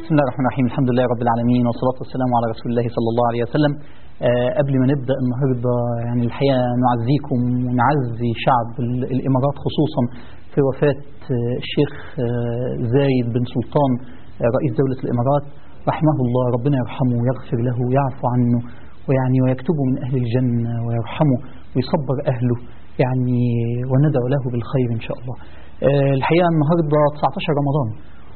بسم الله الرحمن الرحيم الحمد لله رب العالمين والصلاة والسلام على رسول الله صلى الله عليه وسلم آه قبل ما نبدأ النهاردة يعني الحقيقة نعزيكم ونعزي شعب ال- الإمارات خصوصا في وفاة آه الشيخ آه زايد بن سلطان آه رئيس دولة الإمارات رحمه الله ربنا يرحمه ويغفر له ويعفو عنه ويعني ويكتبه من أهل الجنة ويرحمه ويصبر أهله يعني وندعو له بالخير إن شاء الله آه الحقيقة النهاردة 19 رمضان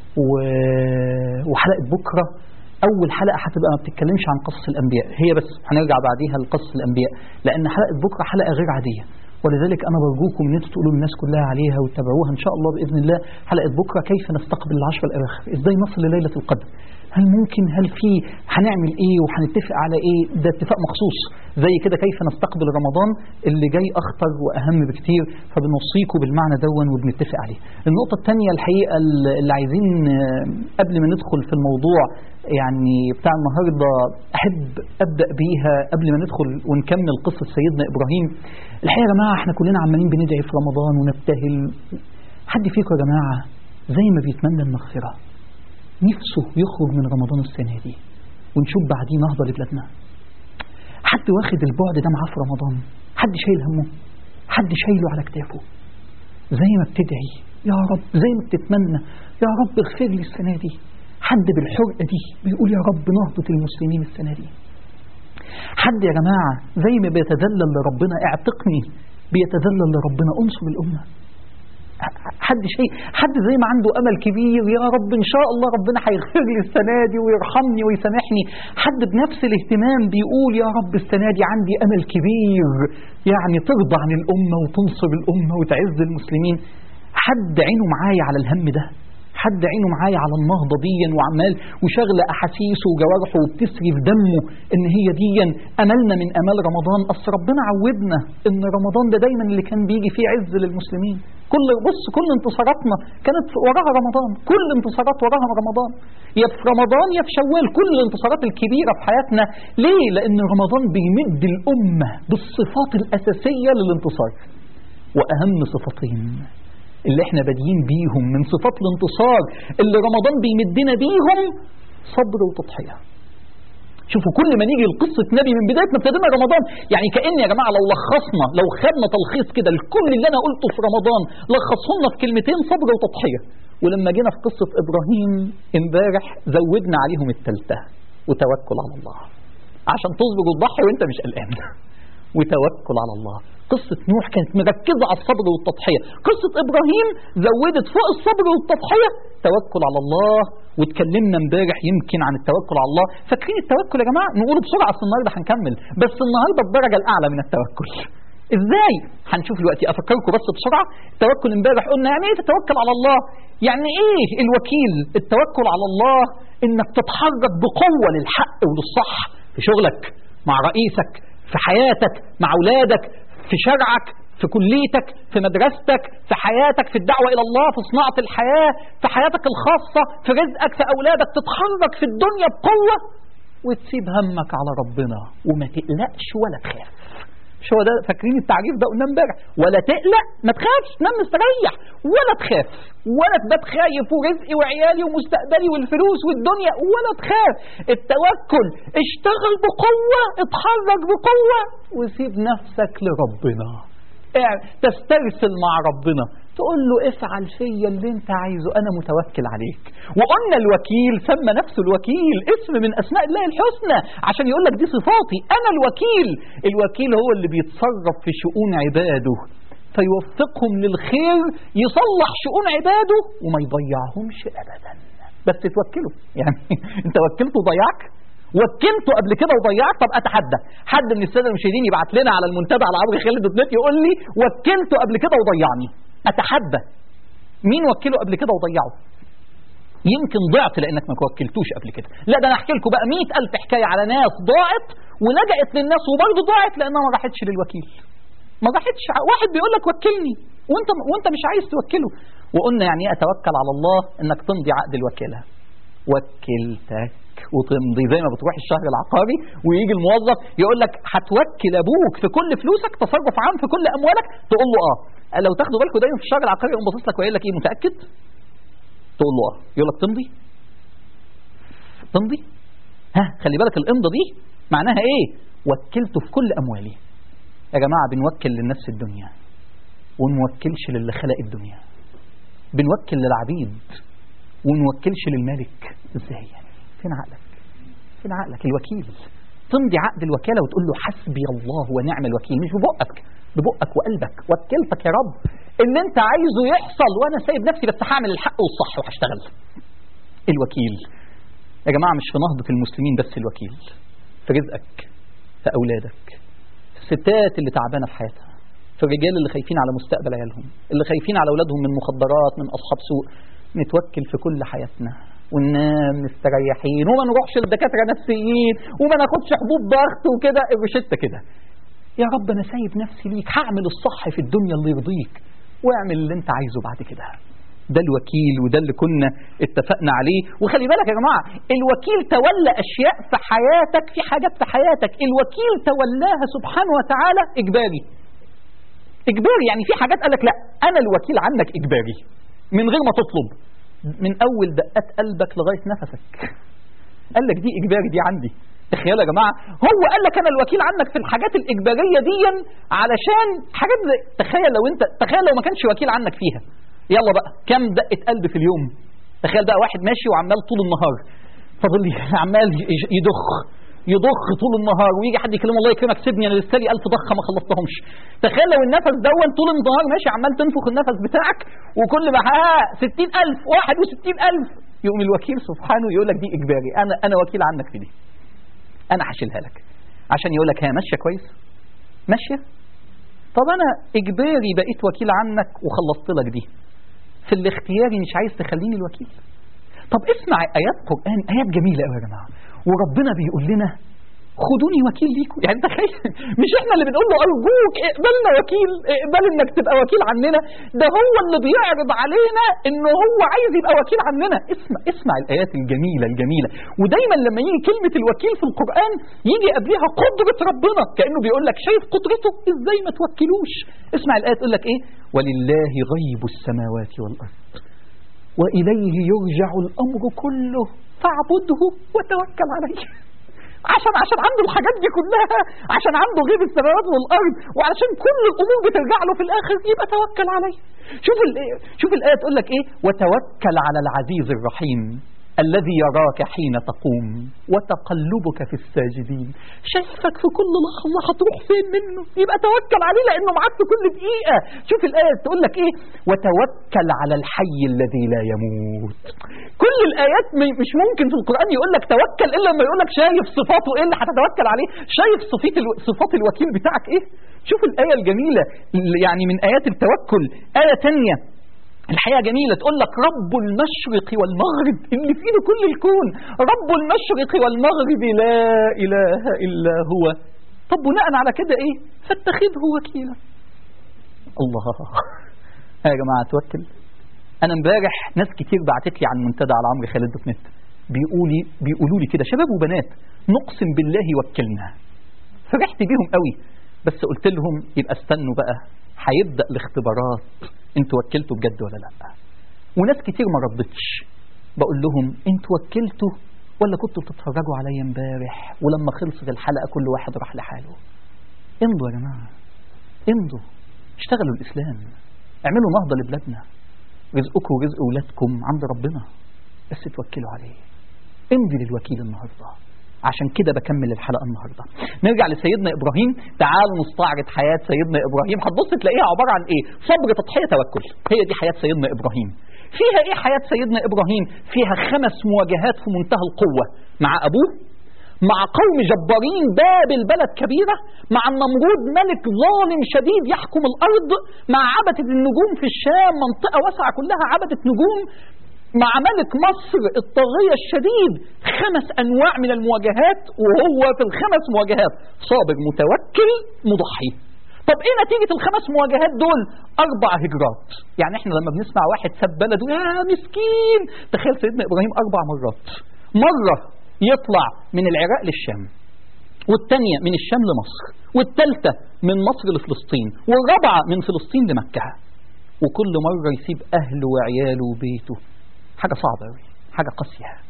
و- وحلقة بكرة أول حلقة هتبقى ما بتتكلمش عن قصص الأنبياء هي بس هنرجع بعديها لقصص الأنبياء لأن حلقة بكرة حلقة غير عادية ولذلك أنا برجوكم إن انتوا تقولوا للناس كلها عليها وتتابعوها إن شاء الله بإذن الله حلقة بكرة كيف نستقبل العشر الأواخر إزاي نصل لليلة القدر هل ممكن هل في هنعمل إيه وهنتفق على إيه ده اتفاق مخصوص زي كده كيف نستقبل رمضان اللي جاي أخطر وأهم بكتير فبنوصيكم بالمعنى دون وبنتفق عليه النقطة الثانية الحقيقة اللي عايزين آه، قبل ما ندخل في الموضوع يعني بتاع النهاردة أحب أبدأ بيها قبل ما ندخل ونكمل قصة سيدنا إبراهيم الحقيقة يا جماعة احنا كلنا عمالين بندعي في رمضان ونبتهل حد فيكم يا جماعة زي ما بيتمنى المغفرة نفسه يخرج من رمضان السنة دي ونشوف بعديه نهضة لبلادنا حد واخد البعد ده معاه في رمضان حد شايل همه حد شايله على كتافه زي ما بتدعي يا رب زي ما بتتمنى يا رب اغفر لي السنة دي حد بالحرقة دي بيقول يا رب نهضة المسلمين السنة دي حد يا جماعة زي ما بيتذلل لربنا اعتقني بيتذلل لربنا انصر الأمة حد شيء حد زي ما عنده امل كبير يا رب ان شاء الله ربنا هيغفر لي السنه دي ويرحمني ويسامحني حد بنفس الاهتمام بيقول يا رب السنه دي عندي امل كبير يعني ترضى عن الامه وتنصر الامه وتعز المسلمين حد عينه معايا على الهم ده حد عينه معايا على النهضة دي وعمال وشغلة أحاسيسه وجوارحه وبتسري في دمه إن هي دي أملنا من أمال رمضان أصل ربنا عودنا إن رمضان ده دايما اللي كان بيجي فيه عز للمسلمين كل بص كل انتصاراتنا كانت وراها رمضان كل انتصارات وراها رمضان يا في رمضان يا في شوال كل الانتصارات الكبيرة في حياتنا ليه؟ لأن رمضان بيمد الأمة بالصفات الأساسية للانتصار وأهم صفتين اللي احنا بادئين بيهم من صفات الانتصار اللي رمضان بيمدنا بيهم صبر وتضحية شوفوا كل ما نيجي لقصة نبي من بداية ما ابتدينا رمضان يعني كأن يا جماعة لو لخصنا لو خدنا تلخيص كده لكل اللي أنا قلته في رمضان لخصهن في كلمتين صبر وتضحية ولما جينا في قصة إبراهيم امبارح زودنا عليهم التالتة وتوكل على الله عشان تصبر وتضحي وانت مش قلقان وتوكل على الله قصة نوح كانت مركزة على الصبر والتضحية قصة إبراهيم زودت فوق الصبر والتضحية توكل على الله واتكلمنا امبارح يمكن عن التوكل على الله فاكرين التوكل يا جماعة نقوله بسرعة أصل النهاردة هنكمل بس النهاردة الدرجة الأعلى من التوكل ازاي هنشوف دلوقتي افكركم بس بسرعه التوكل امبارح قلنا يعني ايه تتوكل على الله يعني ايه الوكيل التوكل على الله انك تتحرك بقوه للحق وللصح في شغلك مع رئيسك في حياتك مع اولادك في شرعك في كليتك في مدرستك في حياتك في الدعوة إلى الله في صناعة الحياة في حياتك الخاصة في رزقك في أولادك تتحرك في الدنيا بقوة وتسيب همك على ربنا وما تقلقش ولا تخاف مش هو ده فاكرين التعريف ده قلنا امبارح ولا تقلق ما تخافش نام مستريح ولا تخاف ولا تبات خايف ورزقي وعيالي ومستقبلي والفلوس والدنيا ولا تخاف التوكل اشتغل بقوة اتحرك بقوة وسيب نفسك لربنا اه تسترسل مع ربنا تقول له افعل فيا اللي انت عايزه انا متوكل عليك وقلنا الوكيل سمى نفسه الوكيل اسم من اسماء الله الحسنى عشان يقول لك دي صفاتي انا الوكيل الوكيل هو اللي بيتصرف في شؤون عباده فيوفقهم للخير يصلح شؤون عباده وما يضيعهمش ابدا بس توكله يعني انت وكلته ضيعك وكلته قبل كده وضيعت طب اتحدى حد من الساده المشاهدين يبعت لنا على المنتدى على عبر خالد دوت نت يقول لي وكلته قبل كده وضيعني اتحدى مين وكله قبل كده وضيعه يمكن ضعت لانك ما وكلتوش قبل كده لا ده انا احكي لكم بقى مئة الف حكايه على ناس ضاعت ولجأت للناس وبرضه ضاعت لانها ما راحتش للوكيل ما راحتش واحد بيقول لك وكلني وانت وانت مش عايز توكله وقلنا يعني ايه اتوكل على الله انك تمضي عقد الوكاله وكلتك وتمضي زي ما بتروح الشهر العقاري ويجي الموظف يقول لك هتوكل ابوك في كل فلوسك تصرف عام في كل اموالك تقول له اه لو تاخدوا بالكم دايما في الشهر العقاري يقوم باصص لك ويقول لك ايه متاكد تقول له اه يقول لك تمضي تمضي ها خلي بالك الامضة دي معناها ايه وكلته في كل اموالي يا جماعة بنوكل للنفس الدنيا ونوكلش للي خلق الدنيا بنوكل للعبيد ونوكلش للمالك ازاي يعني فين عقلك فين عقلك الوكيل تمضي عقد الوكالة وتقول له حسبي الله ونعم الوكيل مش ببقك ببقك وقلبك وكلتك يا رب اللي انت عايزه يحصل وانا سايب نفسي بس هعمل الحق والصح وهشتغل الوكيل يا جماعة مش في نهضة المسلمين بس الوكيل في رزقك في أولادك في الستات اللي تعبانة في حياتها في الرجال اللي خايفين على مستقبل عيالهم اللي خايفين على أولادهم من مخدرات من أصحاب سوء نتوكل في كل حياتنا وننام مستريحين وما نروحش للدكاترة نفسيين وما ناخدش حبوب ضغط وكده الروشتة كده يا رب أنا سايب نفسي ليك هعمل الصح في الدنيا اللي يرضيك واعمل اللي انت عايزه بعد كده ده الوكيل وده اللي كنا اتفقنا عليه وخلي بالك يا جماعة الوكيل تولى أشياء في حياتك في حاجات في حياتك الوكيل تولاها سبحانه وتعالى إجباري إجباري يعني في حاجات قالك لا أنا الوكيل عنك إجباري من غير ما تطلب من أول دقات قلبك لغاية نفسك قال لك دي إجباري دي عندي تخيلوا يا جماعة هو قال لك أنا الوكيل عنك في الحاجات الإجبارية دي علشان حاجات زي تخيل لو أنت تخيل لو ما كانش وكيل عنك فيها يلا بقى كم دقة قلب في اليوم تخيل بقى واحد ماشي وعمال طول النهار فاضل لي عمال يضخ يضخ طول النهار ويجي حد يكلمه الله يكرمك سيبني انا لسه لي 1000 ضخه ما خلصتهمش تخيل لو النفس دون طول النهار ماشي عمال تنفخ النفس بتاعك وكل ما ها 60000 61000 يقوم الوكيل سبحانه يقول لك دي اجباري انا انا وكيل عنك في دي انا هشيلها لك عشان يقول لك ها ماشيه كويس ماشيه طب انا اجباري بقيت وكيل عنك وخلصت لك دي في الاختياري مش عايز تخليني الوكيل طب اسمع ايات قران ايات جميله قوي يا جماعه وربنا بيقول لنا خدوني وكيل ليكم يعني تخيل مش احنا اللي بنقول له ارجوك اقبلنا وكيل اقبل انك تبقى وكيل عننا ده هو اللي بيعرض علينا ان هو عايز يبقى وكيل عننا اسمع اسمع الايات الجميله الجميله ودايما لما يجي كلمه الوكيل في القران يجي قبلها قدره ربنا كانه بيقول لك شايف قدرته ازاي ما توكلوش اسمع الايه تقول لك ايه ولله غيب السماوات والارض واليه يرجع الامر كله فاعبده وتوكل عليه عشان عشان عنده الحاجات دي كلها عشان عنده غيب السماوات والارض وعشان كل الامور بترجع له في الاخر يبقى توكل عليه شوف شوف الايه تقول لك ايه وتوكل على العزيز الرحيم الذي يراك حين تقوم وتقلبك في الساجدين شايفك في كل لحظة هتروح فين منه يبقى توكل عليه لأنه معاك في كل دقيقة شوف الآية تقول لك إيه وتوكل على الحي الذي لا يموت كل الآيات مش ممكن في القرآن يقول لك توكل إلا لما يقول لك شايف صفاته إيه اللي هتتوكل عليه شايف صفات الو... صفات الوكيل بتاعك إيه شوف الآية الجميلة يعني من آيات التوكل آية تانية الحقيقة جميلة تقول لك رب المشرق والمغرب اللي في ايده كل الكون رب المشرق والمغرب لا إله إلا هو طب بناء على كده إيه فاتخذه وكيلا الله يا جماعة توكل أنا امبارح ناس كتير بعتت لي عن منتدى على عمرو خالد دوت نت بيقولي بيقولوا لي كده شباب وبنات نقسم بالله وكلنا فرحت بيهم قوي بس قلت لهم يبقى استنوا بقى هيبدأ الاختبارات انتوا وكلتوا بجد ولا لا وناس كتير ما ردتش بقول لهم انتوا وكلتوا ولا كنتوا بتتفرجوا عليا امبارح ولما خلصت الحلقة كل واحد راح لحاله امضوا يا جماعة امضوا اشتغلوا الإسلام اعملوا نهضة لبلادنا رزقكم ورزق أولادكم عند ربنا بس توكلوا عليه امضي للوكيل النهارده عشان كده بكمل الحلقة النهاردة نرجع لسيدنا إبراهيم تعالوا نستعرض حياة سيدنا إبراهيم هتبص تلاقيها عبارة عن إيه صبر تضحية توكل هي دي حياة سيدنا إبراهيم فيها إيه حياة سيدنا إبراهيم فيها خمس مواجهات في منتهى القوة مع أبوه مع قوم جبارين بابل بلد كبيرة مع النمرود ملك ظالم شديد يحكم الأرض مع عبدة النجوم في الشام منطقة واسعة كلها عبدة نجوم مع ملك مصر الطاغية الشديد خمس أنواع من المواجهات وهو في الخمس مواجهات صابر متوكل مضحي طب ايه نتيجة الخمس مواجهات دول اربع هجرات يعني احنا لما بنسمع واحد ساب بلده يا مسكين تخيل سيدنا ابراهيم اربع مرات مرة يطلع من العراق للشام والثانية من الشام لمصر والثالثة من مصر لفلسطين والرابعة من فلسطين لمكة وكل مرة يسيب أهله وعياله وبيته حاجة صعبة أوي حاجة قاسية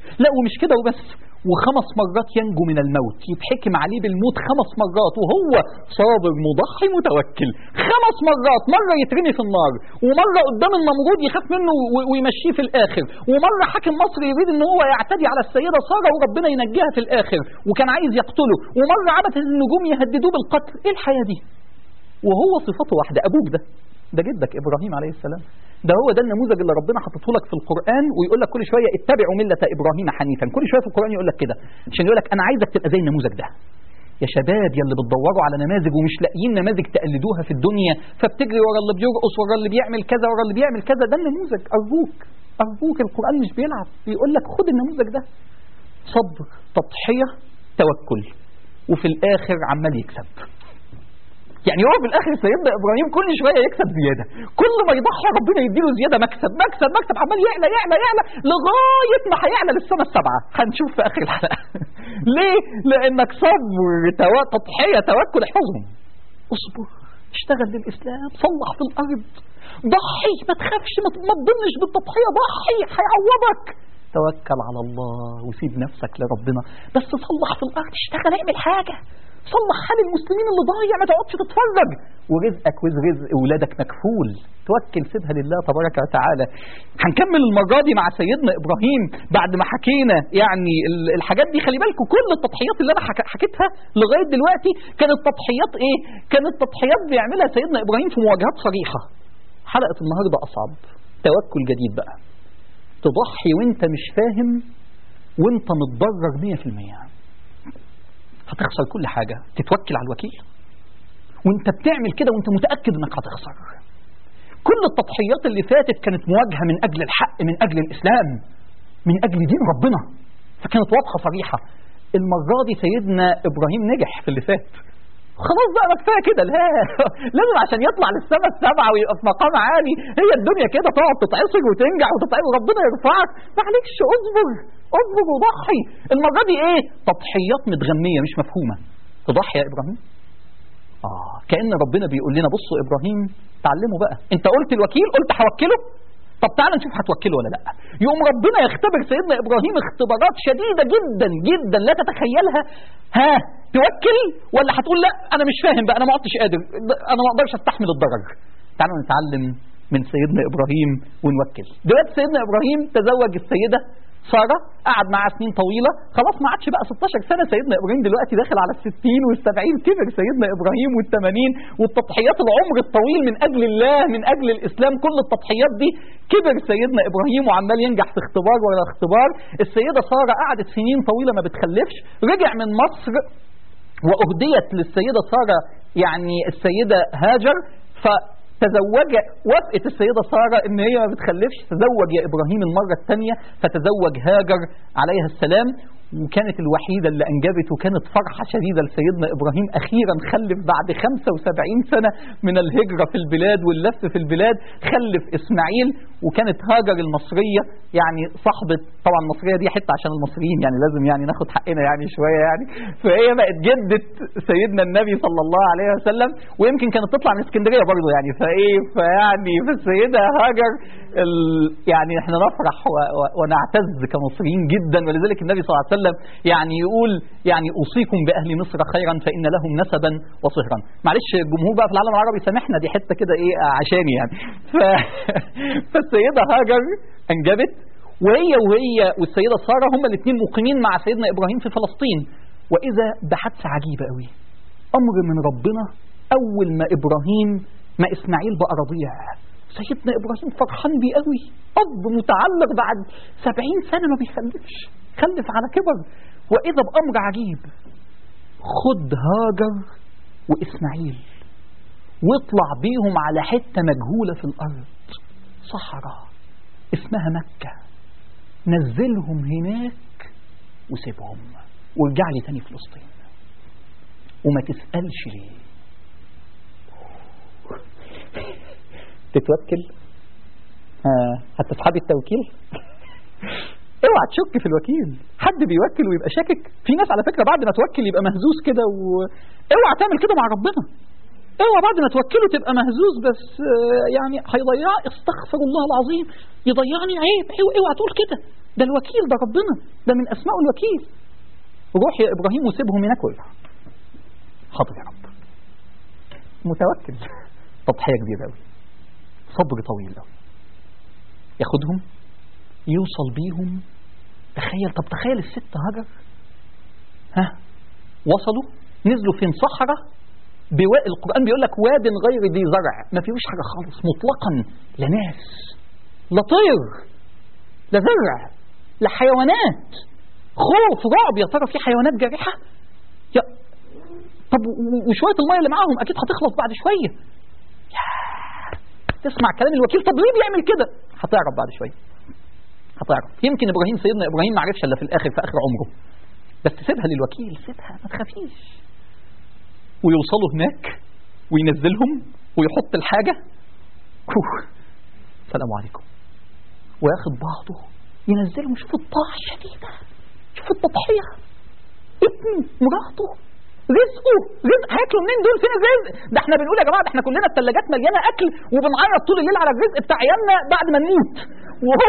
لا ومش كده وبس وخمس مرات ينجو من الموت يتحكم عليه بالموت خمس مرات وهو صابر مضحي متوكل خمس مرات مرة يترمي في النار ومرة قدام النمرود يخاف منه و- ويمشيه في الآخر ومرة حاكم مصر يريد ان هو يعتدي على السيدة سارة وربنا ينجيها في الآخر وكان عايز يقتله ومرة عبث النجوم يهددوه بالقتل ايه الحياة دي وهو صفته واحدة أبوك ده ده جدك إبراهيم عليه السلام ده هو ده النموذج اللي ربنا حاطته لك في القرآن ويقول لك كل شوية اتبعوا ملة إبراهيم حنيفا كل شوية في القرآن يقول لك كده عشان يقول لك أنا عايزك تبقى زي النموذج ده يا شباب يا اللي بتدوروا على نماذج ومش لاقيين نماذج تقلدوها في الدنيا فبتجري ورا اللي بيرقص ورا اللي بيعمل كذا ورا اللي بيعمل كذا ده النموذج أرجوك أرجوك القرآن مش بيلعب بيقول لك خد النموذج ده صبر تضحية توكل وفي الآخر عمال يكسب يعني هو في الاخر سيدنا ابراهيم كل شويه يكسب زياده كل ما يضحي ربنا يديله زياده مكسب مكسب مكسب عمال يعلى يعلى يعلى لغايه ما هيعلى للسنه السبعه هنشوف في اخر الحلقه ليه لانك صبر تو- تضحيه توكل احفظهم اصبر اشتغل للاسلام صلح في الارض ضحي ما تخافش ما ما تضنش بالتضحيه ضحي هيعوضك توكل على الله وسيب نفسك لربنا بس صلح في الارض اشتغل اعمل حاجه صلح حال المسلمين اللي ضايع ما تقعدش تتفرج ورزقك ورزق اولادك مكفول توكل سيبها لله تبارك وتعالى هنكمل المره دي مع سيدنا ابراهيم بعد ما حكينا يعني ال- الحاجات دي خلي بالكم كل التضحيات اللي انا حك- حكيتها لغايه دلوقتي كانت تضحيات ايه كانت تضحيات بيعملها سيدنا ابراهيم في مواجهات صريحه حلقه النهارده اصعب توكل جديد بقى تضحي وانت مش فاهم وانت متضرر 100% هتخسر كل حاجة تتوكل على الوكيل وانت بتعمل كده وانت متأكد انك هتخسر كل التضحيات اللي فاتت كانت مواجهة من أجل الحق من أجل الإسلام من أجل دين ربنا فكانت واضحة صريحة المرة دي سيدنا إبراهيم نجح في اللي فات خلاص بقى ما كفايه كده لا لازم عشان يطلع للسماء السبعه ويبقى في مقام عالي هي الدنيا كده تقعد تتعصر وتنجح وتتعب وربنا يرفعك معلش اصبر اصبر وضحي المره دي ايه تضحيات متغميه مش مفهومه تضحي يا ابراهيم اه كان ربنا بيقول لنا بصوا ابراهيم تعلموا بقى انت قلت الوكيل قلت هوكله طب تعالى نشوف هتوكله ولا لا يقوم ربنا يختبر سيدنا ابراهيم اختبارات شديده جدا جدا لا تتخيلها ها توكل ولا هتقول لا انا مش فاهم بقى انا ما عدتش قادر انا ما اقدرش استحمل الضرر تعالوا نتعلم من سيدنا ابراهيم ونوكل دلوقتي سيدنا ابراهيم تزوج السيده سارة قعد معاها سنين طويلة خلاص ما عادش بقى 16 سنة سيدنا إبراهيم دلوقتي داخل على الستين والسبعين كبر سيدنا إبراهيم والثمانين والتضحيات العمر الطويل من أجل الله من أجل الإسلام كل التضحيات دي كبر سيدنا إبراهيم وعمال ينجح في اختبار ورا اختبار السيدة سارة قعدت سنين طويلة ما بتخلفش رجع من مصر وأهديت للسيدة سارة يعني السيدة هاجر ف تزوج وافقت السيدة سارة ان هي ما بتخلفش تزوج يا ابراهيم المرة الثانية فتزوج هاجر عليها السلام وكانت الوحيدة اللي أنجبت وكانت فرحة شديدة لسيدنا إبراهيم أخيرا خلف بعد 75 سنة من الهجرة في البلاد واللف في البلاد خلف إسماعيل وكانت هاجر المصرية يعني صاحبة طبعا المصرية دي حتة عشان المصريين يعني لازم يعني ناخد حقنا يعني شوية يعني فهي بقت جدة سيدنا النبي صلى الله عليه وسلم ويمكن كانت تطلع من اسكندرية برضه يعني فإيه فيعني فالسيدة هاجر ال يعني احنا نفرح و و ونعتز كمصريين جدا ولذلك النبي صلى الله عليه وسلم يعني يقول يعني اوصيكم باهل مصر خيرا فان لهم نسبا وصهرا معلش الجمهور بقى في العالم العربي سامحنا دي حته كده ايه عشاني يعني ف... فالسيده هاجر انجبت وهي وهي والسيده ساره هما الاثنين مقيمين مع سيدنا ابراهيم في فلسطين واذا بحادثه عجيبه قوي امر من ربنا اول ما ابراهيم ما اسماعيل بقى رضيع سيدنا ابراهيم فرحان بيه قوي اب متعلق بعد سبعين سنه ما بيخلفش خلف على كبر واذا بامر عجيب خد هاجر واسماعيل واطلع بيهم على حته مجهوله في الارض صحراء اسمها مكه نزلهم هناك وسيبهم وارجع لي تاني فلسطين وما تسالش ليه تتوكل آه هتسحبي التوكيل اوعى تشك في الوكيل حد بيوكل ويبقى شاكك في ناس على فكره بعد ما توكل يبقى مهزوز كده و... اوعى تعمل كده مع ربنا اوعى بعد ما توكله تبقى مهزوز بس آه، يعني هيضيع استغفر الله العظيم يضيعني عيب عيب اوعى تقول كده ده الوكيل ده ربنا ده من اسماء الوكيل روح يا ابراهيم وسيبهم هناك وارجع حاضر يا رب متوكل تضحيه كبيره قوي صبر طويل قوي ياخدهم يوصل بيهم تخيل طب تخيل الست هاجر ها وصلوا نزلوا فين صحراء بوا... القرآن بيقول لك واد غير ذي زرع ما فيهوش حاجة خالص مطلقا لا ناس لا طير لا زرع لا حيوانات خوف رعب يا ترى في حيوانات جارحة يا طب و- وشوية المية اللي معاهم أكيد هتخلص بعد شوية يا تسمع كلام الوكيل طب ليه بيعمل كده هتعرف بعد شوية هتعرف يمكن إبراهيم سيدنا إبراهيم ما عرفش إلا في الآخر في آخر عمره بس سيبها للوكيل سيبها ما تخافيش ويوصلوا هناك وينزلهم ويحط الحاجة كوه. السلام عليكم وياخد بعضه ينزلهم شوف الطاعة الشديدة شوف التضحية ابنه مراته رزقه رزق هياكلوا منين دول فين الرزق ده احنا بنقول يا جماعه ده احنا كلنا الثلاجات مليانه اكل وبنعيط طول الليل على الرزق بتاع عيالنا بعد ما نموت وهو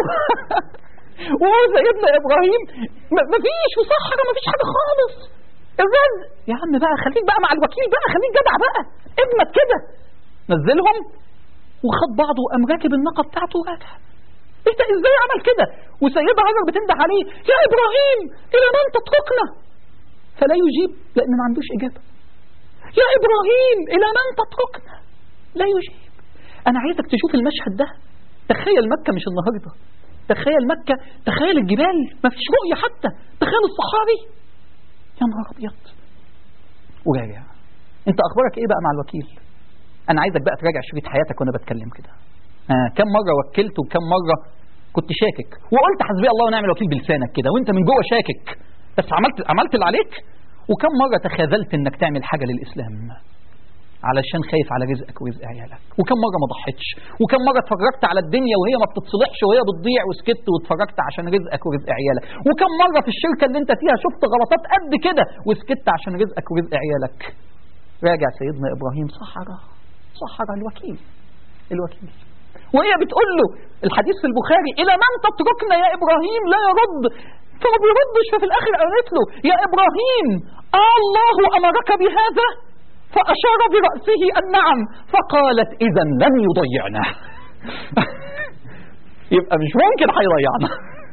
وهو سيدنا ابراهيم م- مفيش وصحراء مفيش حاجه خالص الرزق يا عم بقى خليك بقى مع الوكيل بقى خليك جدع بقى اجمد كده نزلهم وخد بعضه وقام راكب الناقه بتاعته وراجع انت ازاي عمل كده وسيدة هاجر بتنده عليه يا ابراهيم الى من تتركنا فلا يجيب لان ما عندوش اجابه يا ابراهيم الى من تتركنا لا يجيب انا عايزك تشوف المشهد ده تخيل مكه مش النهارده تخيل مكه تخيل الجبال ما فيش رؤيه حتى تخيل الصحاري يا نهار ابيض وراجع انت اخبارك ايه بقى مع الوكيل انا عايزك بقى تراجع شريط حياتك وانا بتكلم كده آه كم مره وكلت وكم مره كنت شاكك وقلت حسبي الله ونعم الوكيل بلسانك كده وانت من جوه شاكك بس عملت عملت اللي عليك وكم مره تخاذلت انك تعمل حاجه للاسلام علشان خايف على رزقك ورزق عيالك وكم مره ما ضحيتش وكم مره اتفرجت على الدنيا وهي ما بتتصلحش وهي بتضيع وسكت واتفرجت عشان رزقك ورزق عيالك وكم مره في الشركه اللي انت فيها شفت غلطات قد كده وسكت عشان رزقك ورزق عيالك راجع سيدنا ابراهيم صحراء صحراء الوكيل الوكيل وهي بتقول له الحديث في البخاري الى من تتركنا يا ابراهيم لا يرد فما بيردش ففي الاخر قالت له يا ابراهيم آه الله امرك بهذا فاشار براسه النعم فقالت اذا لن يضيعنا يبقى مش ممكن هيضيعنا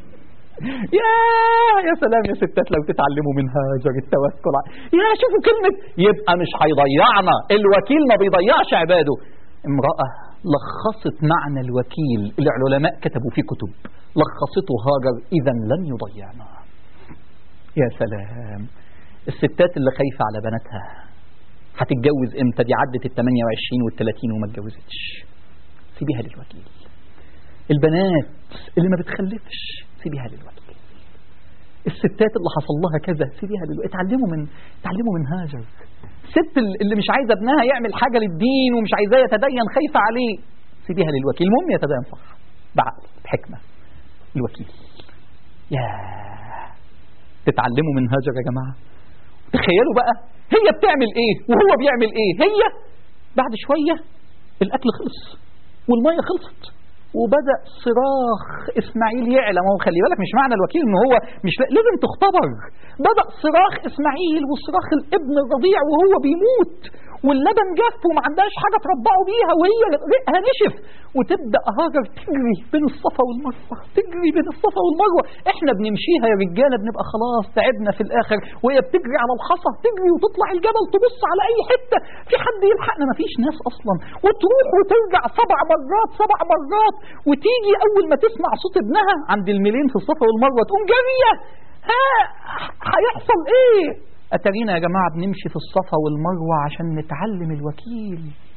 يا يا سلام يا ستات لو تتعلموا من هاجر التوكل ع- يا شوفوا كلمة يبقى مش هيضيعنا الوكيل ما بيضيعش عباده امرأة لخصت معنى الوكيل اللي العلماء كتبوا فيه كتب لخصته هاجر إذا لن يضيعنا يا سلام الستات اللي خايفة على بناتها هتتجوز امتى دي عدت ال 28 وال 30 وما اتجوزتش سيبيها للوكيل البنات اللي ما بتخلفش سيبيها للوكيل الستات اللي حصل لها كذا سيبيها للوكيل اتعلموا من اتعلموا من هاجر الست اللي مش عايزه ابنها يعمل حاجه للدين ومش عايزاه يتدين خايفه عليه سيبيها للوكيل المهم يتدين صح بعقل بحكمه الوكيل يا تتعلموا من هاجر يا جماعه تخيلوا بقى هي بتعمل ايه وهو بيعمل ايه هي بعد شويه الاكل خلص والميه خلصت وبدا صراخ اسماعيل يعلى ما هو خلي بالك مش معنى الوكيل ان هو مش لا- لازم تختبر بدا صراخ اسماعيل وصراخ الابن الرضيع وهو بيموت واللبن جف وما عندهاش حاجه تربعه بيها وهي رقها نشف وتبدا هاجر تجري بين الصفا والمروه تجري بين الصفا والمروه احنا بنمشيها يا رجاله بنبقى خلاص تعبنا في الاخر وهي بتجري على الحصى تجري وتطلع الجبل تبص على اي حته في حد يلحقنا مفيش ناس اصلا وتروح وترجع سبع مرات سبع مرات وتيجي اول ما تسمع صوت ابنها عند الميلين في الصفا والمروه تقوم جاريه ها هيحصل ايه اتارينا يا جماعه بنمشي في الصفا والمروه عشان نتعلم الوكيل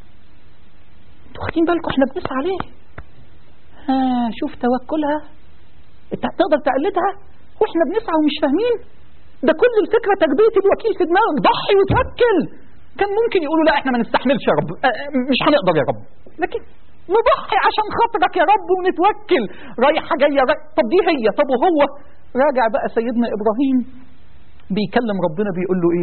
انتوا واخدين بالكم احنا بنسعى ليه ها شوف توكلها انت تقدر تقلدها واحنا بنسعى ومش فاهمين ده كل الفكره تربيه الوكيل في دماغك ضحي وتوكل كان ممكن يقولوا لا احنا ما نستحملش يا رب اه، مش هنقدر يا رب لكن نضحي عشان خاطرك يا رب ونتوكل رايحه جايه رايح. طب دي هي طب وهو راجع بقى سيدنا ابراهيم بيكلم ربنا بيقول له ايه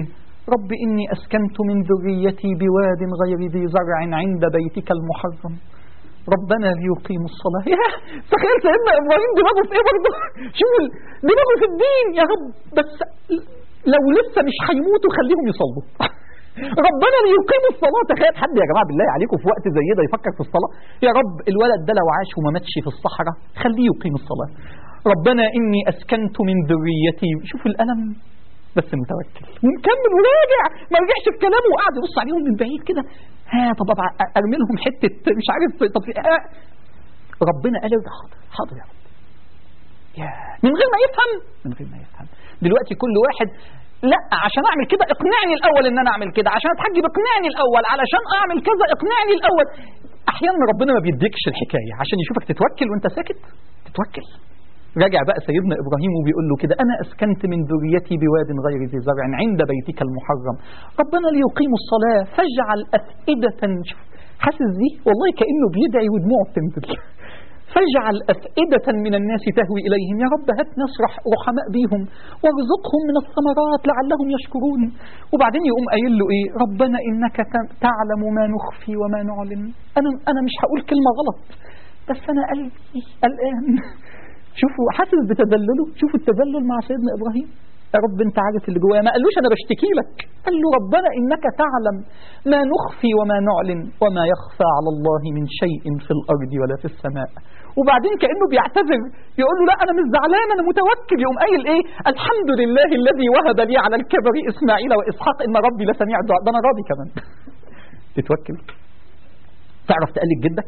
رب إني أسكنت من ذريتي بواد غير ذي زرع عند بيتك المحرم ربنا ليقيموا الصلاة يا تخيل سيدنا إبراهيم دماغه في إيه برضه شوف ال- دماغه في الدين يا رب بس لو لسه مش هيموتوا خليهم يصلوا ربنا ليقيموا الصلاة تخيل حد يا جماعة بالله عليكم في وقت زي ده يفكر في الصلاة يا رب الولد ده لو عاش وما ماتش في الصحراء خليه يقيم الصلاة ربنا إني أسكنت من ذريتي شوف الألم بس متوكل ومكمل وراجع ما رجعش في كلامه وقعد يبص عليهم من بعيد كده ها طب أبع- ارمي لهم حته مش عارف طب آه. ربنا قال له حاضر حاضر يا رب يا من غير ما يفهم من غير ما يفهم دلوقتي كل واحد لا عشان اعمل كده اقنعني الاول ان انا اعمل كده عشان اتحجب اقنعني الاول علشان اعمل كذا اقنعني الاول احيانا ربنا ما بيديكش الحكايه عشان يشوفك تتوكل وانت ساكت تتوكل رجع بقى سيدنا ابراهيم وبيقول له كده انا اسكنت من ذريتي بواد غير ذي زرع عند بيتك المحرم ربنا ليقيموا الصلاه فاجعل افئده شوف حاسس دي والله كانه بيدعي ودموعه بتنزل فاجعل أفئدة من الناس تهوي إليهم يا رب هات ناس رح رحماء بيهم وارزقهم من الثمرات لعلهم يشكرون وبعدين يقوم قايل له إيه ربنا إنك ت- تعلم ما نخفي وما نعلن أنا أنا مش هقول كلمة غلط بس أنا قلبي الآن شوفوا حاسس بتذلله شوفوا التذلل مع سيدنا إبراهيم يا رب انت عارف اللي جوايا ما قالوش انا بشتكي لك قال له ربنا انك تعلم ما نخفي وما نعلن وما يخفى على الله من شيء في الارض ولا في السماء وبعدين كانه بيعتذر يقول له لا انا مش زعلان انا متوكل يقوم قايل ايه الحمد لله الذي وهب لي على الكبر اسماعيل واسحاق ان ربي لسميع الدعاء ده انا راضي كمان تتوكل تعرف تقلد جدك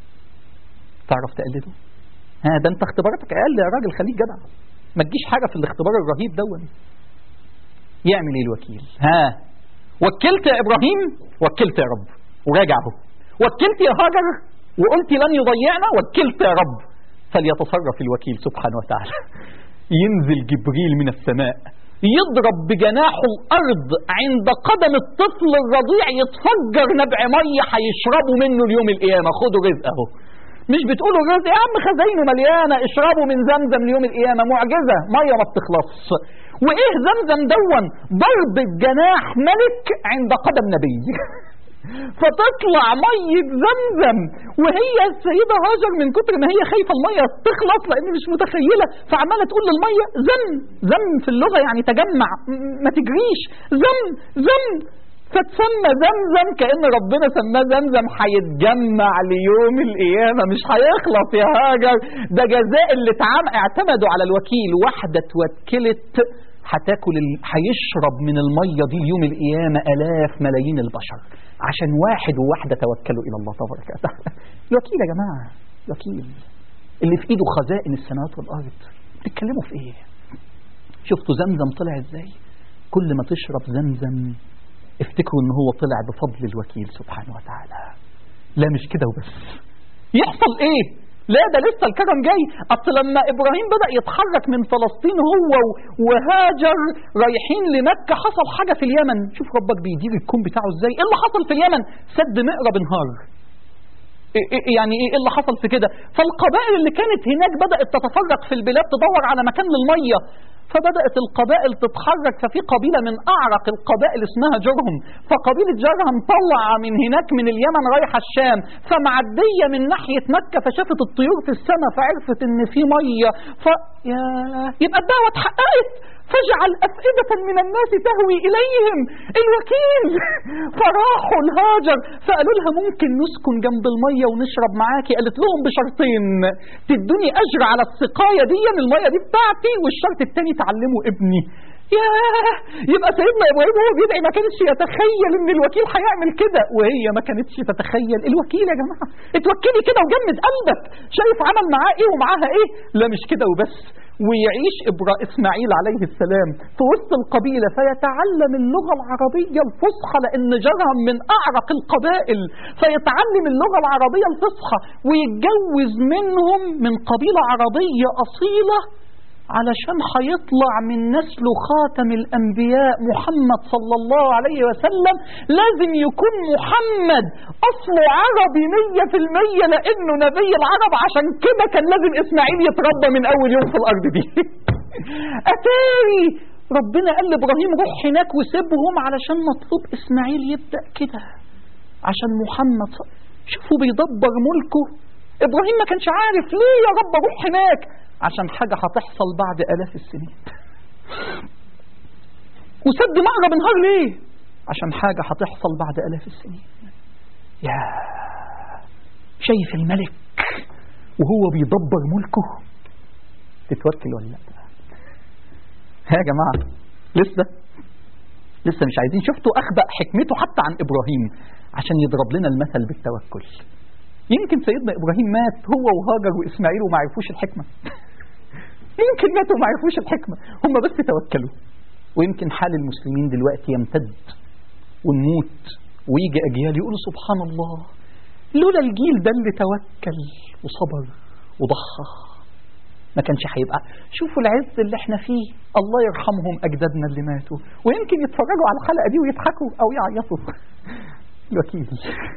تعرف تقلده ها ده انت اختباراتك اقل يا راجل خليك جدع ما تجيش حاجه في الاختبار الرهيب دون يعمل ايه الوكيل ها وكلت يا ابراهيم وكلت يا رب وراجع اهو وكلت يا هاجر وقلت لن يضيعنا وكلت يا رب فليتصرف الوكيل سبحانه وتعالى ينزل جبريل من السماء يضرب بجناحه الارض عند قدم الطفل الرضيع يتفجر نبع ميه هيشربوا منه اليوم القيامه خدوا رزق اهو مش بتقولوا الرزق يا عم خزاينه مليانه اشربوا من زمزم ليوم القيامه معجزه ميه ما بتخلصش وايه زمزم دون ضرب الجناح ملك عند قدم نبي فتطلع مية زمزم وهي السيدة هاجر من كتر ما هي خايفة المية تخلص لأن مش متخيلة فعمالة تقول للمية زم زم في اللغة يعني تجمع م- ما تجريش زم زم فتسمى زمزم كأن ربنا سماه زمزم هيتجمع ليوم القيامة مش هيخلص يا هاجر ده جزاء اللي اتعام اعتمدوا على الوكيل واحدة اتوكلت هتاكل ال... هيشرب من المية دي يوم القيامة آلاف ملايين البشر عشان واحد وواحدة توكلوا إلى الله تبارك وتعالى الوكيل يا جماعة وكيل اللي في إيده خزائن السماوات والأرض بتتكلموا في إيه شفتوا زمزم طلع إزاي كل ما تشرب زمزم افتكروا ان هو طلع بفضل الوكيل سبحانه وتعالى لا مش كده وبس يحصل ايه لا ده لسه الكرم جاي اصل لما ابراهيم بدا يتحرك من فلسطين هو وهاجر رايحين لمكه حصل حاجه في اليمن شوف ربك بيدير الكون بتاعه ازاي ايه اللي حصل في اليمن سد مقرب انهار إيه- إيه- يعني ايه إيه اللي حصل في كده فالقبائل اللي كانت هناك بدات تتفرق في البلاد تدور على مكان للميه فبدات القبائل تتحرك ففي قبيله من اعرق القبائل اسمها جرهم فقبيله جرهم طلع من هناك من اليمن رايحه الشام فمعديه من ناحيه مكه فشافت الطيور في السماء فعرفت ان في ميه ف يا يبقى الدعوه اتحققت فاجعل أفئدة من الناس تهوي إليهم الوكيل فراحوا الهاجر فقالوا لها ممكن نسكن جنب المية ونشرب معاكي قالت لهم بشرطين تدوني أجر على السقاية دي المية دي بتاعتي والشرط التاني تعلموا ابني ياه يبقى سيدنا ابراهيم وهو بيدعي ما كانش يتخيل ان الوكيل هيعمل كده وهي ما كانتش تتخيل الوكيل يا جماعه اتوكلي كده وجمد قلبك شايف عمل معاه ايه ومعاها ايه لا مش كده وبس ويعيش إبرا إسماعيل عليه السلام في وسط القبيلة فيتعلم اللغة العربية الفصحى لأن جرهم من أعرق القبائل فيتعلم اللغة العربية الفصحى ويتجوز منهم من قبيلة عربية أصيلة علشان هيطلع من نسله خاتم الأنبياء محمد صلى الله عليه وسلم لازم يكون محمد أصله عربي مية في المية لأنه نبي العرب عشان كده كان لازم إسماعيل يتربى من أول يوم في الأرض دي أتاري ربنا قال لابراهيم روح هناك وسيبهم علشان مطلوب اسماعيل يبدا كده عشان محمد ص- شوفوا بيدبر ملكه ابراهيم ما كانش عارف ليه يا رب اروح هناك عشان حاجه هتحصل بعد الاف السنين وسد مأرب انهار ليه عشان حاجه هتحصل بعد الاف السنين يا شايف الملك وهو بيدبر ملكه تتوكل ولا لا ها يا جماعه لسه لسه مش عايزين شفتوا اخبأ حكمته حتى عن ابراهيم عشان يضرب لنا المثل بالتوكل يمكن سيدنا ابراهيم مات هو وهاجر واسماعيل وما عرفوش الحكمه يمكن ماتوا وما عرفوش الحكمه هم بس توكلوا ويمكن حال المسلمين دلوقتي يمتد ونموت ويجي اجيال يقولوا سبحان الله لولا الجيل ده اللي توكل وصبر وضحى ما كانش هيبقى شوفوا العز اللي احنا فيه الله يرحمهم اجدادنا اللي ماتوا ويمكن يتفرجوا على الحلقه دي ويضحكوا او يعيطوا الوكيل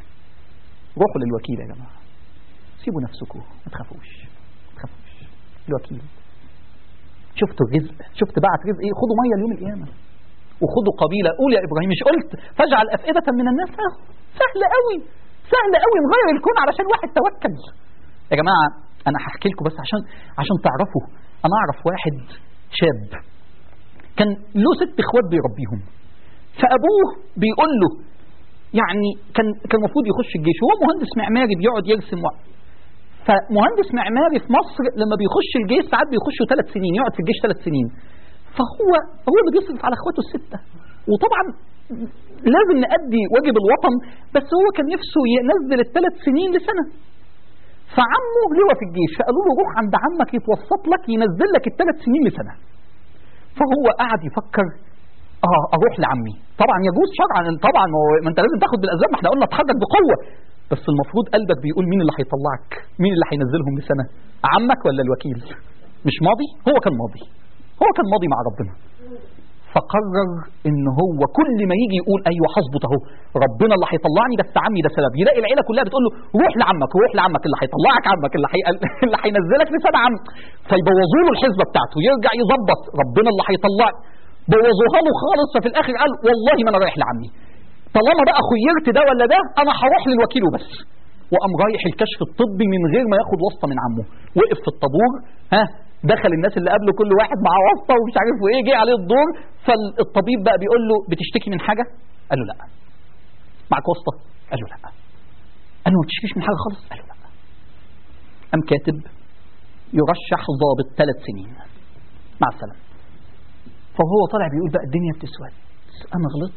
روحوا للوكيل يا جماعه سيبوا نفسكم ما تخافوش ما تخافوش الوكيل شفتوا الرزق شفت بعت رزق ايه خدوا ميه اليوم القيامه وخدوا قبيله قول يا ابراهيم مش قلت فاجعل افئده من الناس أهو. سهل قوي سهل قوي نغير الكون علشان واحد توكل يا جماعه انا هحكي لكم بس عشان عشان تعرفوا انا اعرف واحد شاب كان له ست اخوات بيربيهم فابوه بيقول له يعني كان كان المفروض يخش الجيش وهو مهندس معماري بيقعد يرسم وقت فمهندس معماري في مصر لما بيخش الجيش ساعات بيخشوا ثلاث سنين يقعد في الجيش ثلاث سنين فهو هو اللي بيصرف على اخواته السته وطبعا لازم نأدي واجب الوطن بس هو كان نفسه ينزل الثلاث سنين لسنه فعمه لواء في الجيش فقالوا له روح عند عمك يتوسط لك ينزل لك الثلاث سنين لسنه فهو قعد يفكر اه اروح لعمي طبعا يجوز شرعا طبعا ما هو- ما انت لازم تاخد بالاسباب ما احنا قلنا اتحرك بقوه بس المفروض قلبك بيقول مين اللي هيطلعك مين اللي هينزلهم لسنه عمك ولا الوكيل مش ماضي هو كان ماضي هو كان ماضي مع ربنا فقرر ان هو كل ما يجي يقول ايوه هظبط اهو ربنا اللي هيطلعني بس عمي ده سبب يلاقي العيله كلها بتقول له روح لعمك روح لعمك اللي هيطلعك عمك اللي حي... اللي هينزلك لسبع عم فيبوظوا له الحسبه بتاعته يرجع يظبط ربنا اللي هيطلعك بوظوها له خالص ففي الاخر قال والله ما انا رايح لعمي طالما بقى خيرت ده ولا ده انا هروح للوكيل وبس وقام رايح الكشف الطبي من غير ما ياخد واسطه من عمه وقف في الطابور ها دخل الناس اللي قبله كل واحد مع واسطه ومش عارف وايه جه عليه الدور فالطبيب بقى بيقول له بتشتكي من حاجه قال له لا معك واسطه قال له لا قال له ما بتشتكيش من حاجه خالص قال له لا قام كاتب يرشح ضابط ثلاث سنين مع السلامه فهو طالع بيقول بقى الدنيا بتسود انا غلطت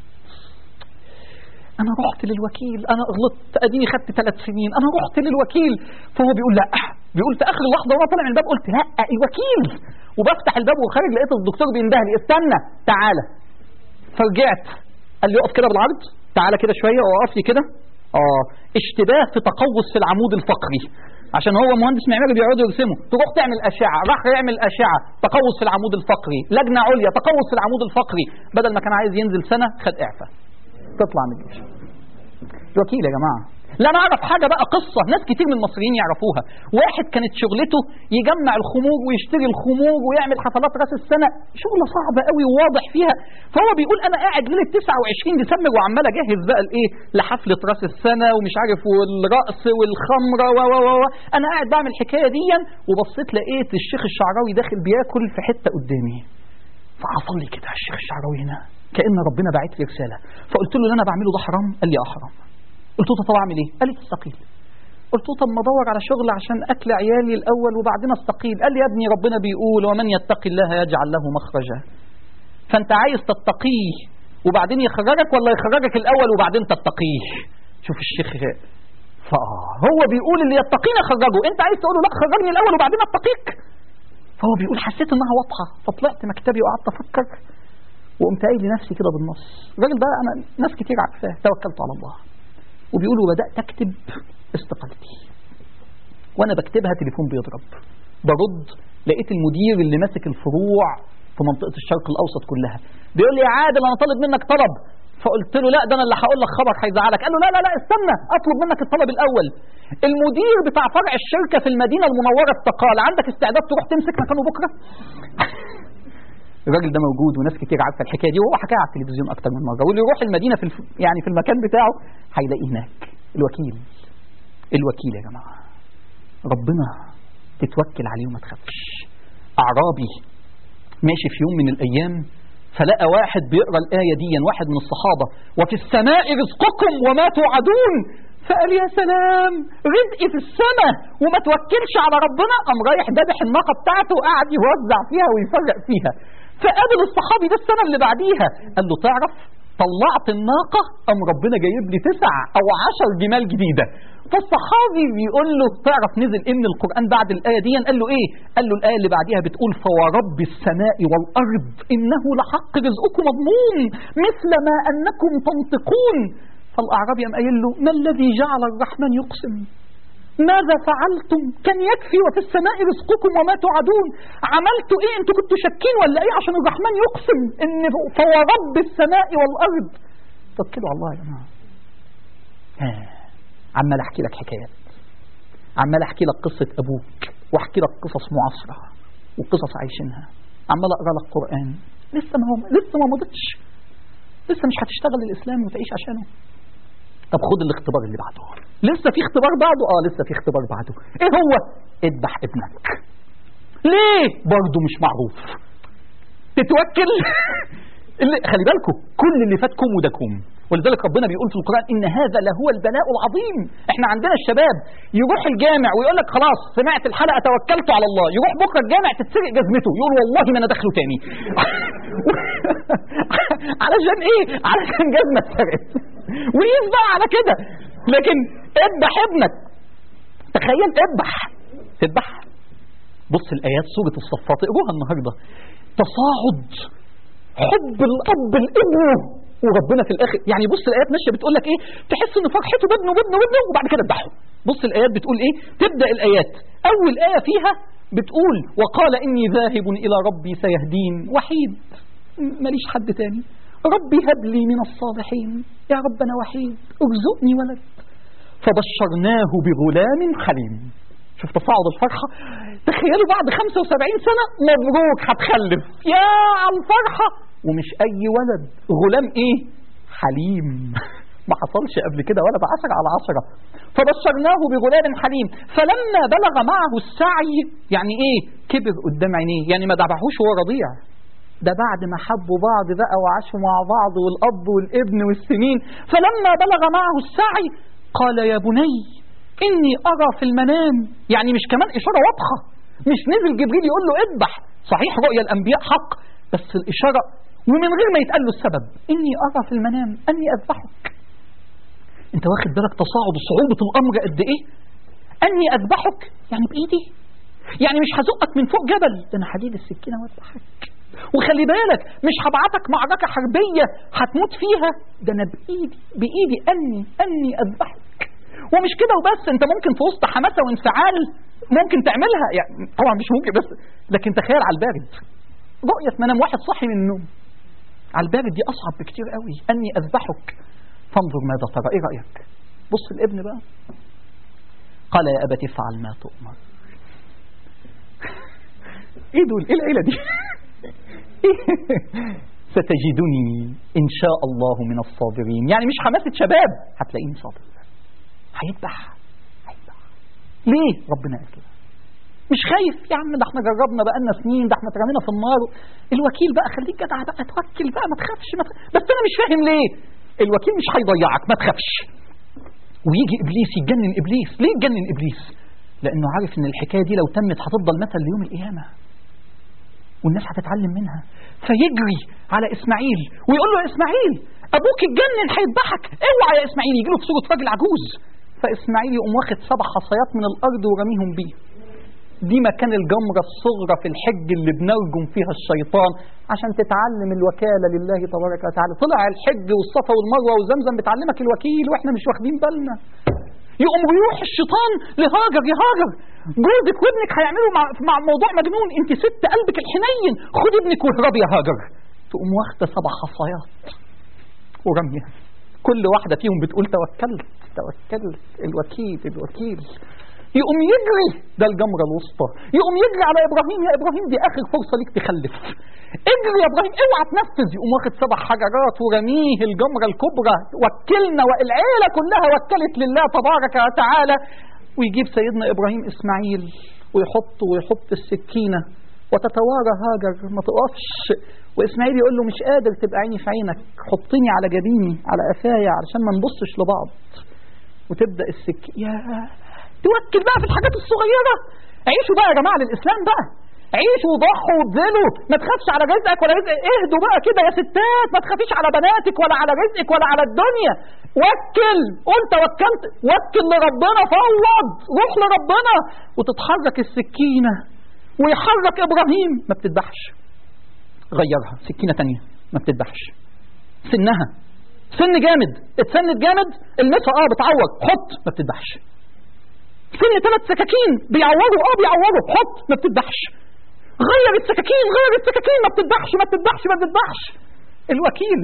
انا رحت للوكيل انا غلطت اديني خدت ثلاث سنين انا رحت للوكيل فهو بيقول لا بيقول في اخر اللحظه وانا طالع من الباب قلت لا الوكيل وبفتح الباب وخارج لقيت الدكتور بينده لي استنى تعالى فرجعت قال لي اقف كده بالعرض تعالى كده شويه واقف لي كده اه اشتباه في تقوس في العمود الفقري عشان هو مهندس معماري بيقعدوا يرسموا تروح تعمل اشعه راح يعمل اشعه تقوس في العمود الفقري لجنه عليا تقوس في العمود الفقري بدل ما كان عايز ينزل سنه خد اعفاء تطلع من الجيش الوكيل يا جماعه لا انا اعرف حاجه بقى قصه ناس كتير من المصريين يعرفوها واحد كانت شغلته يجمع الخمور ويشتري الخمور ويعمل حفلات راس السنه شغله صعبه قوي وواضح فيها فهو بيقول انا قاعد ليله 29 ديسمبر وعمال اجهز بقى الايه لحفله راس السنه ومش عارف والرقص والخمره و و و انا قاعد بعمل الحكايه دي وبصيت لقيت الشيخ الشعراوي داخل بياكل في حته قدامي فحصل لي كده الشيخ الشعراوي هنا كان ربنا باعت لي رساله فقلت له اللي انا بعمله ده حرام قال لي اه حرام قلت له طب اعمل ايه قال لي تستقيل قلت له طب ما ادور على شغل عشان اكل عيالي الاول وبعدين استقيل قال لي يا ابني ربنا بيقول ومن يتقي الله يجعل له مخرجا فانت عايز تتقيه وبعدين يخرجك ولا يخرجك الاول وبعدين تتقيه شوف الشيخ فاه هو بيقول اللي يتقينا خرجه انت عايز تقول له لا خرجني الاول وبعدين اتقيك فهو بيقول حسيت انها واضحه فطلعت مكتبي وقعدت افكر وقمت قايل لنفسي كده بالنص الراجل ده انا ناس كتير عارفاه توكلت على الله وبيقول وبدات اكتب استقالتي وانا بكتبها تليفون بيضرب برد لقيت المدير اللي ماسك الفروع في منطقه الشرق الاوسط كلها بيقول لي يا عادل انا طالب منك طلب فقلت له لا ده انا اللي هقول لك خبر هيزعلك قال له لا لا لا استنى اطلب منك الطلب الاول المدير بتاع فرع الشركه في المدينه المنوره استقال عندك استعداد تروح تمسك مكانه بكره الراجل ده موجود وناس كتير عارفه الحكايه دي وهو حكاها على التلفزيون اكتر من مره واللي يروح المدينه في الف... يعني في المكان بتاعه هيلاقيه هناك الوكيل الوكيل يا جماعه ربنا تتوكل عليه وما تخافش اعرابي ماشي في يوم من الايام فلقى واحد بيقرا الايه دي واحد من الصحابه وفي السماء رزقكم وما توعدون فقال يا سلام رزقي في السماء وما توكلش على ربنا قام رايح ذبح الناقه بتاعته وقعد يوزع فيها ويفرق فيها فقابل الصحابي ده السنه اللي بعديها قال له تعرف طلعت الناقه قام ربنا جايب لي تسع او عشر جمال جديده فالصحابي بيقول له تعرف نزل ايه من القران بعد الايه دي قال له ايه قال له الايه اللي بعديها بتقول فورب السماء والارض انه لحق رزقكم مضمون مثل ما انكم تنطقون فالاعرابي قام قايل له ما الذي جعل الرحمن يقسم ماذا فعلتم كان يكفي وفي السماء رزقكم وما توعدون عملتوا ايه انتوا كنتوا شاكين ولا ايه عشان الرحمن يقسم ان فورب السماء والارض توكلوا على الله يا جماعه عمال احكي لك حكايات عمال احكي لك قصه ابوك واحكي لك قصص معاصره وقصص عايشينها عمال اقرا لك قران لسه ما هو لسه ما مضتش لسه مش هتشتغل الاسلام وتعيش عشانه طب خد الاختبار اللي بعده لسه في اختبار بعده اه لسه في اختبار بعده ايه هو اذبح ابنك ليه برضه مش معروف تتوكل اللي خلي بالكم كل اللي فات كوم وده كوم ولذلك ربنا بيقول في القرآن إن هذا لهو البلاء العظيم احنا عندنا الشباب يروح الجامع ويقول لك خلاص سمعت الحلقة توكلت على الله يروح بكرة الجامع تتسرق جزمته يقول والله ما أنا داخله تاني علشان إيه علشان جزمة اتسرقت وقيس بقى على كده لكن اذبح ابنك تخيل اذبح تذبح بص الآيات سورة الصفات اقروها النهاردة تصاعد حب الأب لابنه وربنا في الاخر يعني بص الايات ماشيه بتقول لك ايه تحس ان فرحته بابنه وابنه وابنه وبعد كده ذبحه بص الايات بتقول ايه تبدا الايات اول ايه فيها بتقول وقال اني ذاهب الى ربي سيهدين وحيد ماليش حد تاني ربي هب لي من الصالحين يا رب انا وحيد ارزقني ولد فبشرناه بغلام حليم شوف تصاعد الفرحة تخيلوا بعد 75 سنة مبروك هتخلف يا على الفرحة ومش أي ولد غلام إيه حليم ما حصلش قبل كده ولا بعشرة على عشرة فبشرناه بغلام حليم فلما بلغ معه السعي يعني ايه كبر قدام عينيه يعني ما دبحوش وهو رضيع ده بعد ما حبوا بعض بقى وعاشوا مع بعض والأب والابن والسنين فلما بلغ معه السعي قال يا بني إني أرى في المنام يعني مش كمان إشارة واضحة مش نزل جبريل يقول له اذبح صحيح رؤيا الأنبياء حق بس الإشارة ومن غير ما يتقال له السبب إني أرى في المنام أني أذبحك أنت واخد بالك تصاعد صعوبة الأمر قد إيه أني أذبحك يعني بإيدي يعني مش هزقك من فوق جبل ده أنا حديد السكينة وأذبحك وخلي بالك مش هبعتك معركة حربية هتموت فيها ده أنا بإيدي بإيدي أني أني أذبحك ومش كده وبس أنت ممكن في وسط حماسة وانفعال ممكن تعملها يعني طبعا مش ممكن بس لكن تخيل على البارد رؤية منام واحد صاحي من النوم على البارد دي أصعب بكتير قوي أني أذبحك فانظر ماذا ترى إيه رأيك بص الابن بقى قال يا أبت افعل ما تؤمر ايه دول ايه العيلة دي ستجدني إن شاء الله من الصابرين يعني مش حماسة شباب هتلاقيني صابر هيذبح هيذبح ليه ربنا قال كده مش خايف يا عم ده احنا جربنا بقالنا سنين ده احنا اترمينا في النار الوكيل بقى خليك جدع بقى توكل بقى ما تخافش ما تخافش. بس انا مش فاهم ليه الوكيل مش هيضيعك ما تخافش ويجي ابليس يتجنن ابليس ليه يتجنن ابليس لانه عارف ان الحكايه دي لو تمت هتفضل مثل ليوم القيامه والناس هتتعلم منها فيجري على اسماعيل ويقول له يا اسماعيل ابوك اتجنن هيذبحك اوعى يا اسماعيل يجي له في صوره راجل عجوز فاسماعيل يقوم واخد سبع حصيات من الارض ورميهم بيه دي مكان الجمرة الصغرى في الحج اللي بنرجم فيها الشيطان عشان تتعلم الوكالة لله تبارك وتعالى طلع الحج والصفا والمروة وزمزم بتعلمك الوكيل واحنا مش واخدين بالنا يقوم يروح الشيطان لهاجر يا هاجر جوزك وابنك هيعملوا مع, مع موضوع مجنون انت ست قلبك الحنين خد ابنك واهربي يا هاجر تقوم واخده سبع حصيات ورميها كل واحدة فيهم بتقول توكلت توكلت الوكيل الوكيل يقوم يجري ده الجمرة الوسطى يقوم يجري على إبراهيم يا إبراهيم دي آخر فرصة ليك تخلف اجري يا إبراهيم اوعى تنفذ يقوم واخد سبع حجرات ورميه الجمرة الكبرى وكلنا والعيلة كلها وكلت لله تبارك وتعالى ويجيب سيدنا إبراهيم إسماعيل ويحط ويحط السكينة وتتوارى هاجر ما تقفش وإسماعيل يقول له مش قادر تبقى عيني في عينك حطني على جبيني على قفايا علشان ما نبصش لبعض وتبدأ السك يا توكل بقى في الحاجات الصغيرة عيشوا بقى يا جماعة للإسلام بقى عيشوا وضحوا وابذلوا ما تخافش على رزقك ولا رزق اهدوا بقى كده يا ستات ما تخافيش على بناتك ولا على رزقك ولا على الدنيا وكل قلت توكلت وكل لربنا فوض روح لربنا وتتحرك السكينة ويحرك إبراهيم ما بتذبحش غيرها سكينة تانية ما بتذبحش سنها سن جامد اتسند جامد المسها اه بتعور حط ما بتذبحش سن ثلاث سكاكين بيعوروا اه بيعوروا حط ما بتذبحش غير السكاكين غير السكاكين ما بتذبحش ما بتذبحش ما بتذبحش الوكيل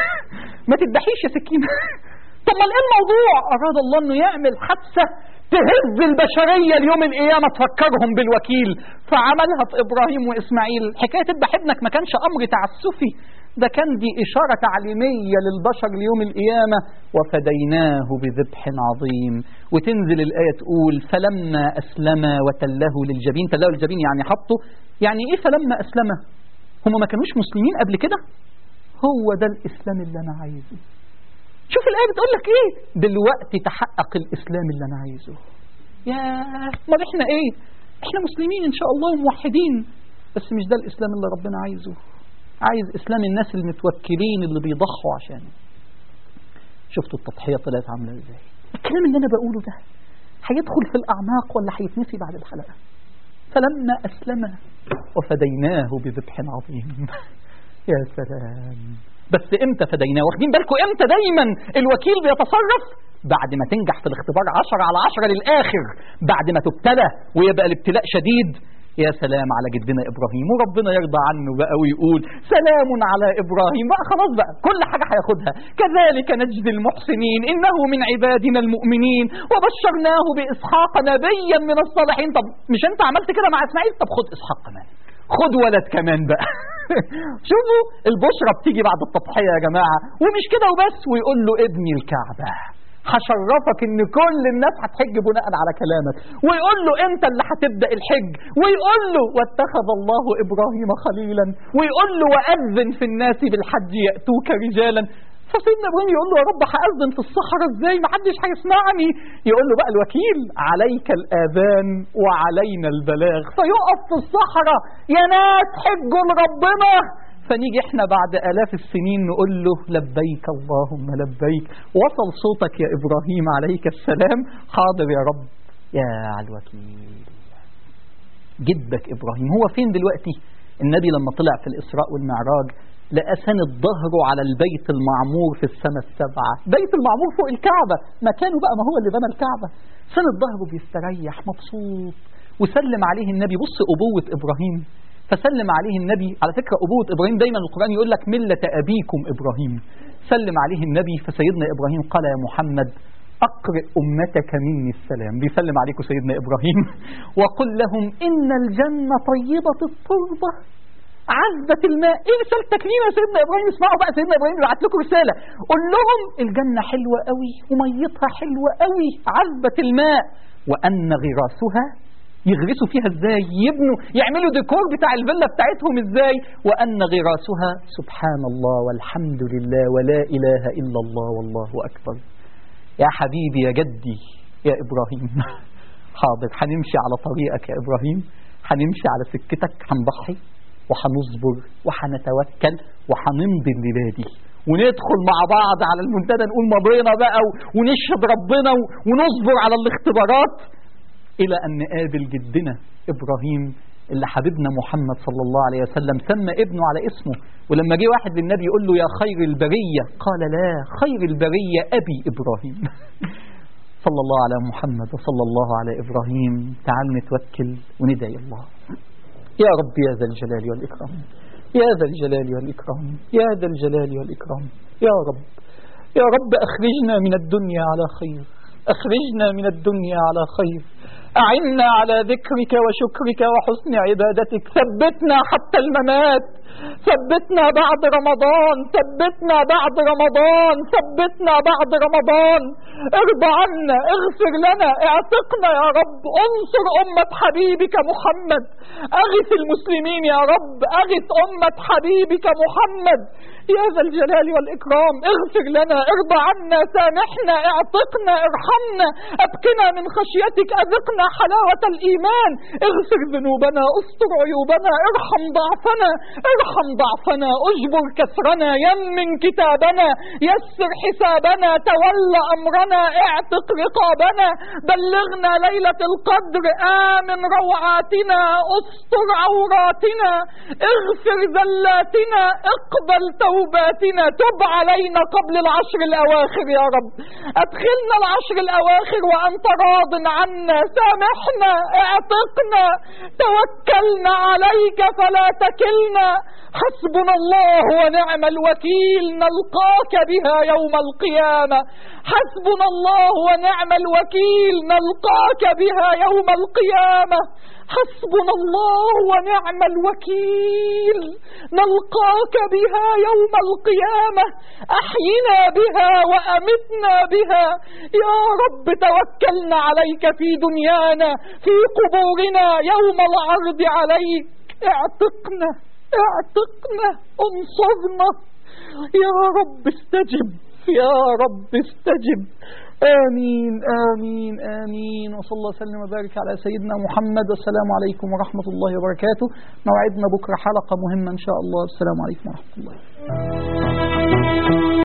ما تذبحيش يا سكينه طب ما ايه الموضوع اراد الله انه يعمل حادثه تهز البشريه اليوم القيامه تفكرهم بالوكيل فعملها في ابراهيم واسماعيل حكايه تذبح ابنك ما كانش امر تعسفي ده كان دي إشارة تعليمية للبشر ليوم القيامة وفديناه بذبح عظيم وتنزل الآية تقول فلما أسلم وتله للجبين تله للجبين يعني حطه يعني إيه فلما أسلم هم ما كانوش مسلمين قبل كده هو ده الإسلام اللي أنا عايزه شوف الآية بتقول لك إيه دلوقتي تحقق الإسلام اللي أنا عايزه يا ما إحنا إيه إحنا مسلمين إن شاء الله وموحدين بس مش ده الإسلام اللي ربنا عايزه عايز إسلام الناس المتوكلين اللي بيضحوا عشانه شفتوا التضحية طلعت عاملة إزاي الكلام اللي أنا بقوله ده هيدخل في الأعماق ولا هيتنسي بعد الحلقة فلما أسلم وفديناه بذبح عظيم يا سلام بس امتى فديناه واخدين بالكم امتى دايما الوكيل بيتصرف بعد ما تنجح في الاختبار عشرة على عشرة للآخر بعد ما تبتلى ويبقى الابتلاء شديد يا سلام على جدنا إبراهيم وربنا يرضى عنه بقى ويقول سلام على إبراهيم بقى خلاص بقى كل حاجة هياخدها كذلك نجزي المحسنين إنه من عبادنا المؤمنين وبشرناه بإسحاق نبيا من الصالحين طب مش أنت عملت كده مع إسماعيل طب خد إسحاق كمان خد ولد كمان بقى شوفوا البشرة بتيجي بعد التضحية يا جماعة ومش كده وبس ويقول له ابني الكعبة هشرفك ان كل الناس هتحج بناء على كلامك ويقول له انت اللي هتبدا الحج ويقول له واتخذ الله ابراهيم خليلا ويقول له واذن في الناس بالحج ياتوك رجالا فسيدنا ابراهيم يقول له يا رب هاذن في الصحراء ازاي ما حدش هيسمعني يقول له بقى الوكيل عليك الاذان وعلينا البلاغ فيقف في الصحراء يا ناس حجوا لربنا فنيجي احنا بعد آلاف السنين نقول له لبيك اللهم لبيك وصل صوتك يا إبراهيم عليك السلام حاضر يا رب يا على الوكيل جدك إبراهيم هو فين دلوقتي النبي لما طلع في الإسراء والمعراج لقى سند ظهره على البيت المعمور في السنة السبعة بيت المعمور فوق الكعبة مكانه بقى ما هو اللي بنى الكعبة سند ظهره بيستريح مبسوط وسلم عليه النبي بص أبوة إبراهيم فسلم عليه النبي على فكرة أبوة إبراهيم دايما القرآن يقول لك ملة أبيكم إبراهيم سلم عليه النبي فسيدنا إبراهيم قال يا محمد أقرئ أمتك مني السلام بيسلم عليكم سيدنا إبراهيم وقل لهم إن الجنة طيبة التربة عذبة الماء ايه رسالة تكريم يا سيدنا ابراهيم اسمعوا بقى سيدنا ابراهيم يبعت لكم رسالة قول لهم الجنة حلوة قوي وميتها حلوة قوي عذبة الماء وأن غراسها يغرسوا فيها ازاي يبنوا يعملوا ديكور بتاع الفيلا بتاعتهم ازاي وأن غراسها سبحان الله والحمد لله ولا إله إلا الله والله أكبر يا حبيبي يا جدي يا إبراهيم حاضر هنمشي على طريقك يا إبراهيم هنمشي على سكتك هنضحي وهنصبر وهنتوكل وهنمضي الليلة دي وندخل مع بعض على المنتدى نقول مضينا بقى ونشهد ربنا ونصبر على الاختبارات إلى أن نقابل جدنا إبراهيم اللي حبيبنا محمد صلى الله عليه وسلم سمى ابنه على اسمه ولما جه واحد للنبي يقول له يا خير البرية قال لا خير البرية أبي إبراهيم صلى الله على محمد وصلى الله على إبراهيم تعال نتوكل وندعي الله يا رب يا ذا الجلال والإكرام يا ذا الجلال والإكرام يا ذا الجلال والإكرام يا رب يا رب أخرجنا من الدنيا على خير أخرجنا من الدنيا على خير أعنا على ذكرك وشكرك وحسن عبادتك ثبتنا حتى الممات ثبتنا بعد رمضان ثبتنا بعد رمضان ثبتنا بعد رمضان ارضى عنا اغفر لنا اعتقنا يا رب انصر أمة حبيبك محمد اغث المسلمين يا رب اغث أمة حبيبك محمد يا ذا الجلال والإكرام اغفر لنا ارضى عنا سامحنا اعتقنا ارحمنا ابكنا من خشيتك اذقنا حلاوة الإيمان اغفر ذنوبنا استر عيوبنا ارحم ضعفنا ارحم ضعفنا اجبر كسرنا يمن كتابنا يسر حسابنا تولى أمرنا اعتق رقابنا بلغنا ليلة القدر آمن روعاتنا استر عوراتنا اغفر ذلاتنا اقبل توباتنا تب علينا قبل العشر الأواخر يا رب أدخلنا العشر الأواخر وأنت راض عنا سامحنا اعتقنا توكلنا عليك فلا تكلنا حسبنا الله ونعم الوكيل نلقاك بها يوم القيامة حسبنا الله ونعم الوكيل نلقاك بها يوم القيامة حسبنا الله ونعم الوكيل نلقاك بها يوم القيامة أحينا بها وأمتنا بها يا رب توكلنا عليك في دنيانا في قبورنا يوم العرض عليك اعتقنا اعتقنا انصرنا يا رب استجب يا رب استجب آمين آمين آمين وصلى الله وسلم وبارك على سيدنا محمد والسلام عليكم ورحمة الله وبركاته موعدنا بكرة حلقة مهمة إن شاء الله السلام عليكم ورحمة الله